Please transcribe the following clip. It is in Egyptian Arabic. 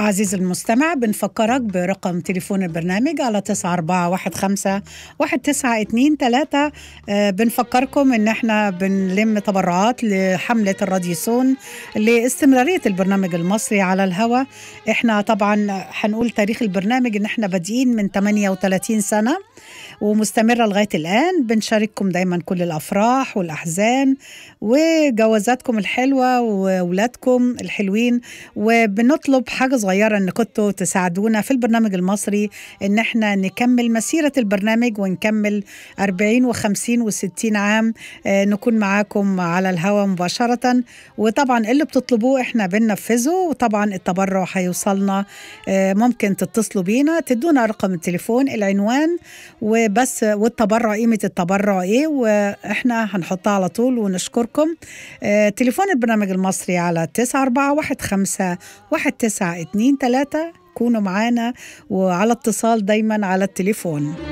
عزيزي المستمع بنفكرك برقم تليفون البرنامج على تسعة أربعة واحد خمسة واحد تسعة اتنين تلاتة آه، بنفكركم إن إحنا بنلم تبرعات لحملة الراديسون لاستمرارية البرنامج المصري على الهواء إحنا طبعا هنقول تاريخ البرنامج إن إحنا بادئين من 38 سنة ومستمرة لغاية الآن بنشارككم دايما كل الأفراح والأحزان وجوازاتكم الحلوة وأولادكم الحلوين وبنطلب حاجة صغيرة إن كنتوا تساعدونا في البرنامج المصري إن إحنا نكمل مسيرة البرنامج ونكمل 40 و50 و60 عام آه، نكون معاكم على الهواء مباشرة وطبعا اللي بتطلبوه إحنا بننفذه وطبعا التبرع هيوصلنا آه، ممكن تتصلوا بينا تدونا رقم التليفون العنوان وبس والتبرع قيمة التبرع إيه وإحنا هنحطها على طول ونشكركم آه، تليفون البرنامج المصري على 941 1923 كونوا معانا وعلى اتصال دايما على التليفون